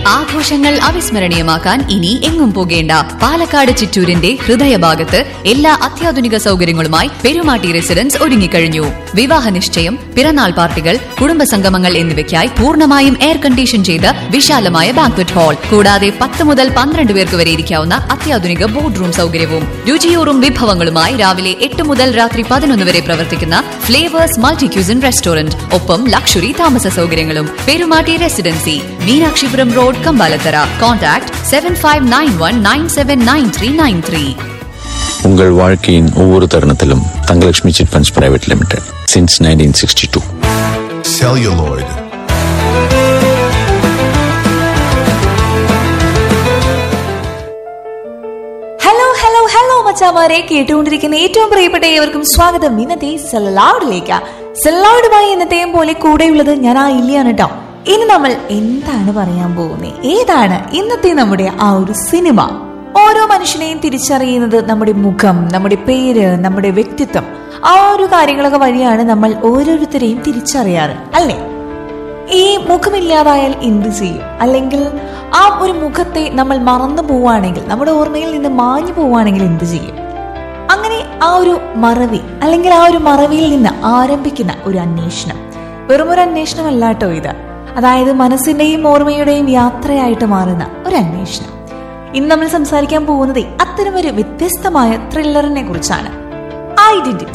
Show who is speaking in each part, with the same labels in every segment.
Speaker 1: ആഘോഷങ്ങൾ അവിസ്മരണീയമാക്കാൻ ഇനി എങ്ങും പോകേണ്ട പാലക്കാട് ചിറ്റൂരിന്റെ ഹൃദയഭാഗത്ത് എല്ലാ അത്യാധുനിക സൗകര്യങ്ങളുമായി പെരുമാട്ടി റെസിഡൻസ് ഒരുങ്ങിക്കഴിഞ്ഞു വിവാഹ നിശ്ചയം പിറന്നാൾ പാർട്ടികൾ കുടുംബസംഗമങ്ങൾ എന്നിവയ്ക്കായി പൂർണ്ണമായും എയർ കണ്ടീഷൻ ചെയ്ത വിശാലമായ ബാങ്ക്വറ്റ് ഹാൾ കൂടാതെ പത്ത് മുതൽ പന്ത്രണ്ട് പേർക്ക് വരെ ഇരിക്കാവുന്ന അത്യാധുനിക ബോർഡ് റൂം സൗകര്യവും രുചിയൂറും വിഭവങ്ങളുമായി രാവിലെ എട്ട് മുതൽ രാത്രി പതിനൊന്ന് വരെ പ്രവർത്തിക്കുന്ന ഫ്ലേവേഴ്സ് മൾട്ടി ക്യൂസിൻ റെസ്റ്റോറന്റ് ഒപ്പം ലക്ഷറി താമസ സൗകര്യങ്ങളും Perumatty residency Meenakshipuram road Kambalathara contact seven five nine one nine seven nine three nine three
Speaker 2: உங்கள் வாழ்க்கையின் ஒவ்வொரு தருணத்திலும் Thangalakshmi chit funds private limited since nineteen sixty two
Speaker 3: celluloid,
Speaker 4: hello hello hello മച്ചാമാരെ കേട്ടുകൊണ്ടിരിക്കുന്ന ഏറ്റവും പ്രിയപ്പെട്ട ഏവർക്കും സ്വാഗതം ഇന്നത്തെ സെല്ലൗഡിലേക്ക് സെല്ലൗഡുമായി എന്നത്തെയും പോലെ കൂടെയുള്ളത് ഞാൻ ആ ഇല്ലയാണ് കേട്ടോ ഇനി നമ്മൾ എന്താണ് പറയാൻ പോകുന്നത് ഏതാണ് ഇന്നത്തെ നമ്മുടെ ആ ഒരു സിനിമ ഓരോ മനുഷ്യനെയും തിരിച്ചറിയുന്നത് നമ്മുടെ മുഖം നമ്മുടെ പേര് നമ്മുടെ വ്യക്തിത്വം ആ ഒരു കാര്യങ്ങളൊക്കെ വഴിയാണ് നമ്മൾ ഓരോരുത്തരെയും തിരിച്ചറിയാറ് അല്ലേ ഈ മുഖമില്ലാതായാൽ എന്ത് ചെയ്യും അല്ലെങ്കിൽ ആ ഒരു മുഖത്തെ നമ്മൾ മറന്നു പോവുകയാണെങ്കിൽ നമ്മുടെ ഓർമ്മയിൽ നിന്ന് മാഞ്ഞു പോവുകയാണെങ്കിൽ എന്ത് ചെയ്യും അങ്ങനെ ആ ഒരു മറവി അല്ലെങ്കിൽ ആ ഒരു മറവിയിൽ നിന്ന് ആരംഭിക്കുന്ന ഒരു അന്വേഷണം വെറും ഒരു അന്വേഷണമല്ല കേട്ടോ ഇത് അതായത് മനസ്സിന്റെയും ഓർമ്മയുടെയും യാത്രയായിട്ട് മാറുന്ന ഒരു അന്വേഷണം ഇന്ന് നമ്മൾ സംസാരിക്കാൻ പോകുന്നത് അത്തരം ഒരു വ്യത്യസ്തമായ ത്രില്ലറിനെ കുറിച്ചാണ് ഐഡന്റിറ്റി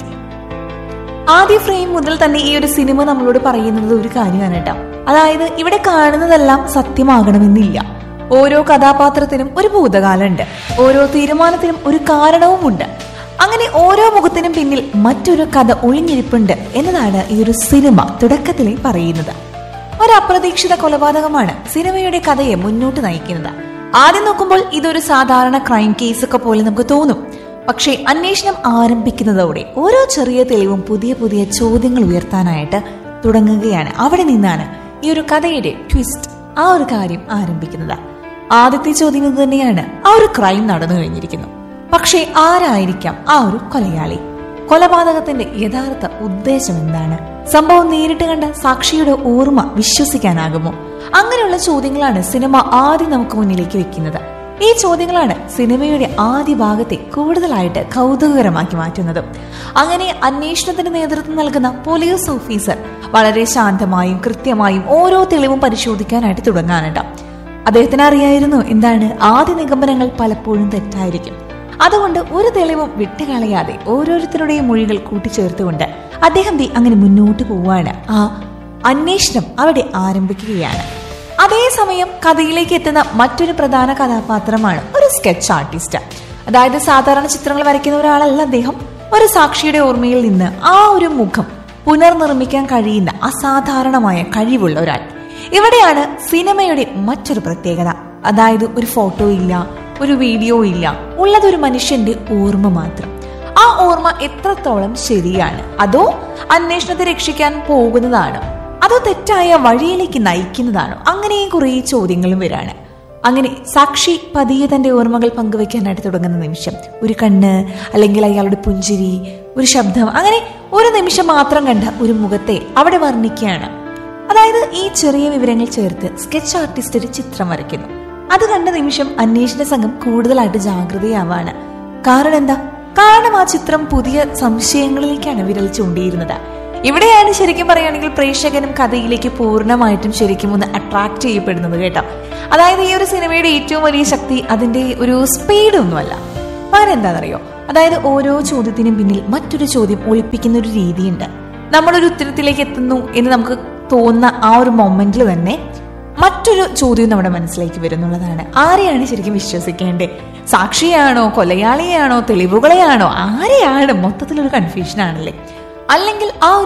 Speaker 4: ആദ്യ ഫ്രെയിം മുതൽ തന്നെ ഈ ഒരു സിനിമ നമ്മളോട് പറയുന്നത് ഒരു കാര്യമാണ് കേട്ടോ അതായത് ഇവിടെ കാണുന്നതെല്ലാം സത്യമാകണമെന്നില്ല ഓരോ കഥാപാത്രത്തിനും ഒരു ഭൂതകാലമുണ്ട് ഓരോ തീരുമാനത്തിനും ഒരു കാരണവുമുണ്ട് അങ്ങനെ ഓരോ മുഖത്തിനും പിന്നിൽ മറ്റൊരു കഥ ഒളിഞ്ഞിരിപ്പുണ്ട് എന്നതാണ് ഈ ഒരു സിനിമ തുടക്കത്തിലെ പറയുന്നത് ഒരു അപ്രതീക്ഷിത കൊലപാതകമാണ് സിനിമയുടെ കഥയെ മുന്നോട്ട് നയിക്കുന്നത് ആദ്യം നോക്കുമ്പോൾ ഇതൊരു സാധാരണ ക്രൈം കേസൊക്കെ പോലെ നമുക്ക് തോന്നും പക്ഷേ അന്വേഷണം ആരംഭിക്കുന്നതോടെ ഓരോ ചെറിയ തെളിവും പുതിയ പുതിയ ചോദ്യങ്ങൾ ഉയർത്താനായിട്ട് തുടങ്ങുകയാണ് അവിടെ നിന്നാണ് ഈ ഒരു കഥയുടെ ട്വിസ്റ്റ് ആ ഒരു കാര്യം ആരംഭിക്കുന്നത് ആദ്യത്തെ ചോദ്യം ഇത് തന്നെയാണ് ആ ഒരു ക്രൈം നടന്നു കഴിഞ്ഞിരിക്കുന്നു പക്ഷേ ആരായിരിക്കാം ആ ഒരു കൊലയാളി കൊലപാതകത്തിന്റെ യഥാർത്ഥ ഉദ്ദേശം എന്താണ് സംഭവം നേരിട്ട് കണ്ട സാക്ഷിയുടെ ഓർമ്മ വിശ്വസിക്കാനാകുമോ അങ്ങനെയുള്ള ചോദ്യങ്ങളാണ് സിനിമ ആദ്യം നമുക്ക് മുന്നിലേക്ക് വെക്കുന്നത് ഈ ചോദ്യങ്ങളാണ് സിനിമയുടെ ആദ്യ ഭാഗത്തെ കൂടുതലായിട്ട് കൗതുകകരമാക്കി മാറ്റുന്നത് അങ്ങനെ അന്വേഷണത്തിന് നേതൃത്വം നൽകുന്ന പോലീസ് ഓഫീസർ വളരെ ശാന്തമായും കൃത്യമായും ഓരോ തെളിവും പരിശോധിക്കാനായിട്ട് തുടങ്ങാനുണ്ട് അദ്ദേഹത്തിന് അറിയായിരുന്നു എന്താണ് ആദ്യ നിഗമനങ്ങൾ പലപ്പോഴും തെറ്റായിരിക്കും അതുകൊണ്ട് ഒരു തെളിവും വിട്ടുകളയാതെ ഓരോരുത്തരുടെയും മൊഴികൾ കൂട്ടിച്ചേർത്തുകൊണ്ട് അദ്ദേഹം ദേ അങ്ങനെ മുന്നോട്ട് പോവാണ് ആ അന്വേഷണം അവിടെ ആരംഭിക്കുകയാണ് അതേസമയം കഥയിലേക്ക് എത്തുന്ന മറ്റൊരു പ്രധാന കഥാപാത്രമാണ് ഒരു സ്കെച്ച് ആർട്ടിസ്റ്റ് അതായത് സാധാരണ ചിത്രങ്ങൾ വരയ്ക്കുന്ന ഒരാളല്ല അദ്ദേഹം ഒരു സാക്ഷിയുടെ ഓർമ്മയിൽ നിന്ന് ആ ഒരു മുഖം പുനർനിർമ്മിക്കാൻ കഴിയുന്ന അസാധാരണമായ കഴിവുള്ള ഒരാൾ ഇവിടെയാണ് സിനിമയുടെ മറ്റൊരു പ്രത്യേകത അതായത് ഒരു ഫോട്ടോ ഇല്ല ഒരു വീഡിയോ ഇല്ല ഉള്ളത് ഒരു മനുഷ്യന്റെ ഓർമ്മ മാത്രം ആ ഓർമ്മ എത്രത്തോളം ശരിയാണ് അതോ അന്വേഷണത്തെ രക്ഷിക്കാൻ പോകുന്നതാണോ അതോ തെറ്റായ വഴിയിലേക്ക് നയിക്കുന്നതാണോ അങ്ങനെയും കുറേ ചോദ്യങ്ങളും വരാണ് അങ്ങനെ സാക്ഷി പതിയെ തന്റെ ഓർമ്മകൾ പങ്കുവെക്കാനായിട്ട് തുടങ്ങുന്ന നിമിഷം ഒരു കണ്ണ് അല്ലെങ്കിൽ അയാളുടെ പുഞ്ചിരി ഒരു ശബ്ദം അങ്ങനെ ഒരു നിമിഷം മാത്രം കണ്ട ഒരു മുഖത്തെ അവിടെ വർണ്ണിക്കുകയാണ് അതായത് ഈ ചെറിയ വിവരങ്ങൾ ചേർത്ത് സ്കെച്ച് ആർട്ടിസ്റ്റ് ഒരു ചിത്രം വരയ്ക്കുന്നു അത് കണ്ട നിമിഷം അന്വേഷണ സംഘം കൂടുതലായിട്ട് ജാഗ്രതയാവാണ് കാരണം എന്താ കാരണം ആ ചിത്രം പുതിയ സംശയങ്ങളിലേക്കാണ് വിരൽ ചൂണ്ടിയിരുന്നത് ഇവിടെയാണ് ശരിക്കും പറയുകയാണെങ്കിൽ പ്രേക്ഷകനും കഥയിലേക്ക് പൂർണ്ണമായിട്ടും ശരിക്കും ഒന്ന് അട്രാക്ട് ചെയ്യപ്പെടുന്നത് കേട്ടോ അതായത് ഈ ഒരു സിനിമയുടെ ഏറ്റവും വലിയ ശക്തി അതിന്റെ ഒരു സ്പീഡ് ഒന്നുമല്ല പകരം എന്താണെന്നറിയോ അതായത് ഓരോ ചോദ്യത്തിനും പിന്നിൽ മറ്റൊരു ചോദ്യം ഒളിപ്പിക്കുന്ന ഒരു രീതിയുണ്ട് നമ്മളൊരു ഉത്തരത്തിലേക്ക് എത്തുന്നു എന്ന് നമുക്ക് തോന്നുന്ന ആ ഒരു മൊമെന്റിൽ തന്നെ മറ്റൊരു ചോദ്യം നമ്മുടെ മനസ്സിലേക്ക് വരുന്നുള്ളതാണ് ആരെയാണ് ശരിക്കും വിശ്വസിക്കേണ്ടത് സാക്ഷിയാണോ കൊലയാളിയാണോ തെളിവുകളെയാണോ ആരെയാണ് മൊത്തത്തിലൊരു കൺഫ്യൂഷൻ ആണല്ലേ അല്ലെങ്കിൽ ആ